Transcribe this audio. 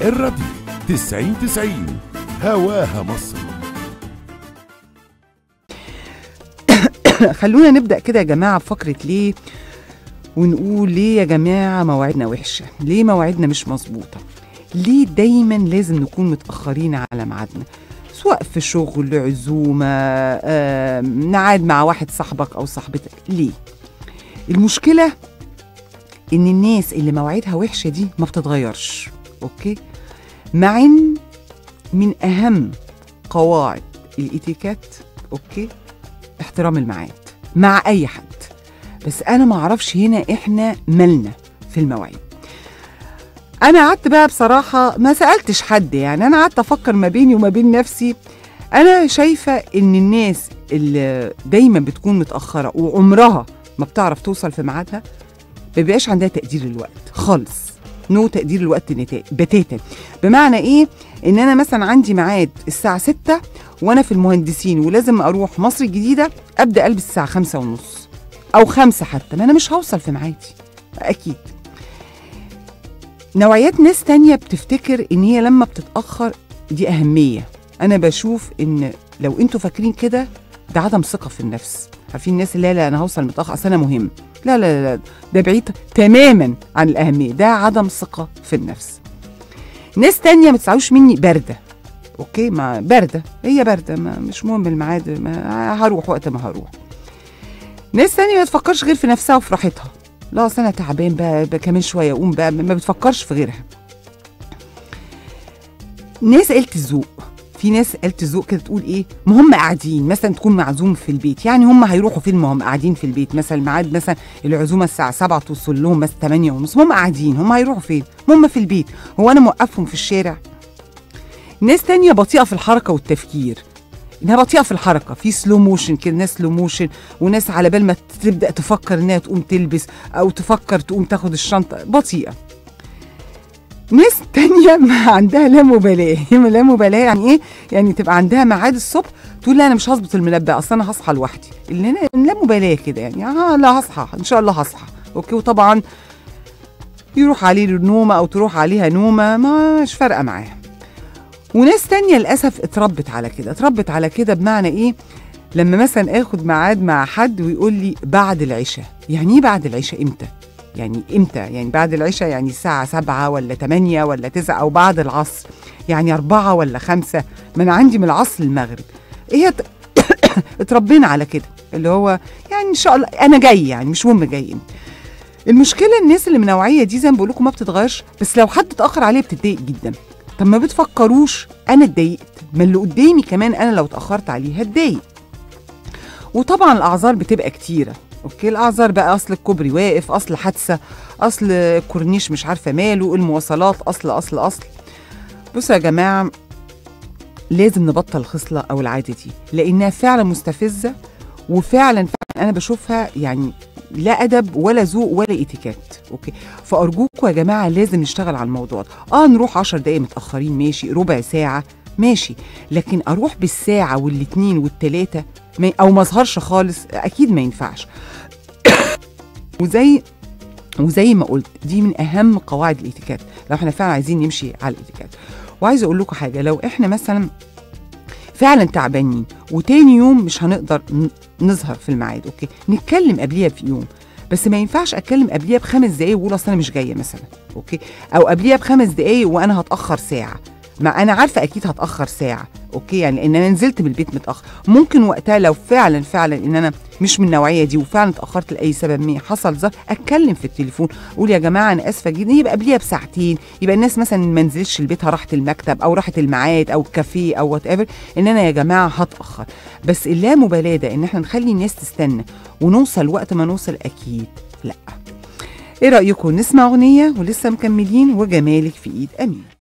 الراديو 90 90 هواها مصر خلونا نبدا كده يا جماعه بفقره ليه ونقول ليه يا جماعه مواعيدنا وحشه ليه مواعيدنا مش مظبوطه ليه دايما لازم نكون متاخرين على ميعادنا سواء في شغل عزومه آه، نعاد مع واحد صاحبك او صاحبتك ليه المشكله ان الناس اللي مواعيدها وحشه دي ما بتتغيرش اوكي مع ان من اهم قواعد الاتيكيت اوكي احترام الميعاد مع اي حد بس انا ما اعرفش هنا احنا مالنا في المواعيد انا قعدت بقى بصراحه ما سالتش حد يعني انا قعدت افكر ما بيني وما بين نفسي انا شايفه ان الناس اللي دايما بتكون متاخره وعمرها ما بتعرف توصل في ميعادها ما بيبقاش عندها تقدير الوقت خالص نو تقدير الوقت نتا- بتاتا بمعنى ايه ان انا مثلا عندي ميعاد الساعه 6 وانا في المهندسين ولازم اروح مصر الجديده ابدا البس الساعه خمسة ونص او خمسة حتى ما انا مش هوصل في ميعادي اكيد نوعيات ناس تانية بتفتكر ان هي لما بتتاخر دي اهميه انا بشوف ان لو انتوا فاكرين كده ده عدم ثقه في النفس عارفين الناس اللي لا, لا انا هوصل متاخر اصل انا مهم لا لا لا ده بعيد تماما عن الاهميه ده عدم ثقه في النفس ناس تانية ما تسعوش مني بارده اوكي ما بارده هي بارده ما مش مهم الميعاد ما هروح وقت ما هروح ناس تانية ما تفكرش غير في نفسها وفي راحتها لا اصل انا تعبان بقى, بقى كمان شويه اقوم بقى ما بتفكرش في غيرها ناس قلت الذوق في ناس قلت الذوق كده تقول ايه ما هم قاعدين مثلا تكون معزوم في البيت يعني هم هيروحوا فين ما هم قاعدين في البيت مثلا الميعاد مثلا العزومه الساعه 7 توصل لهم مثلا 8 ونص ما هم قاعدين هم هيروحوا فين ما هم في البيت هو انا موقفهم في الشارع ناس تانية بطيئة في الحركة والتفكير انها بطيئة في الحركة في سلو موشن كده ناس سلو موشن وناس على بال ما تبدأ تفكر انها تقوم تلبس او تفكر تقوم تاخد الشنطة بطيئة ناس تانية ما عندها لا مبالاة لا مبالاة يعني ايه يعني تبقى عندها ميعاد الصبح تقول لا انا مش هظبط المنبه اصل انا هصحى لوحدي اللي أنا- لا مبالاة كده يعني اه لا هصحى ان شاء الله هصحى اوكي وطبعا يروح عليه النومة او تروح عليها نومة ما مش فارقة معاها وناس تانية للأسف اتربت على كده اتربت على كده بمعنى إيه لما مثلا اخد ميعاد مع حد ويقول لي بعد العشاء يعني ايه بعد العشاء امتى يعني امتى يعني بعد العشاء يعني الساعة سبعة ولا تمانية ولا تسعة أو بعد العصر يعني أربعة ولا خمسة ما أنا عندي من العصر للمغرب هي ت- اتربينا على كده اللي هو يعني إن شاء الله أنا جاي يعني مش مهم جاي امتى المشكلة الناس اللي من النوعية دي زي ما بقول لكم ما بتتغيرش بس لو حد اتأخر عليه بتتضايق جدا طب ما بتفكروش انا اتضايقت ما اللي قدامي كمان انا لو اتاخرت عليه هتضايق وطبعا الاعذار بتبقى كتيره اوكي الاعذار بقى اصل الكوبري واقف اصل حادثه اصل كورنيش مش عارفه ماله المواصلات اصل اصل اصل بصوا يا جماعه لازم نبطل الخصله او العاده دي لانها فعلا مستفزه وفعلا فعلا انا بشوفها يعني لا ادب ولا ذوق ولا اتيكيت اوكي فارجوكم يا جماعه لازم نشتغل على الموضوع ده اه نروح 10 دقايق متاخرين ماشي ربع ساعه ماشي لكن اروح بالساعه والاتنين والتلاته ما- او ما اظهرش خالص اكيد ما ينفعش وزي وزي ما قلت دي من اهم قواعد الاتيكيت لو احنا فعلا عايزين نمشي على الاتيكيت وعايزه اقول لكم حاجه لو احنا مثلا فعلا تعبانين وتاني يوم مش هنقدر ن- نظهر في الميعاد اوكي نتكلم قبليها بيوم بس ما ينفعش اتكلم قبليها بخمس دقايق واقول اصل انا مش جايه مثلا اوكي او قبليها بخمس دقايق وانا هتاخر ساعه ما انا عارفه اكيد هتاخر ساعه اوكي يعني ان انا نزلت من البيت متاخر ممكن وقتها لو فعلا فعلا ان انا مش من النوعيه دي وفعلا اتاخرت لاي سبب ما حصل ظرف اتكلم في التليفون اقول يا جماعه انا اسفه جدا يبقى قبليها بساعتين يبقى الناس مثلا ما نزلتش لبيتها راحت المكتب او راحت الميعاد او الكافيه او وات ايفر ان انا يا جماعه هتاخر بس اللامبالاه ده ان احنا نخلي الناس تستنى ونوصل وقت ما نوصل اكيد لا ايه رايكم نسمع اغنيه ولسه مكملين وجمالك في ايد امين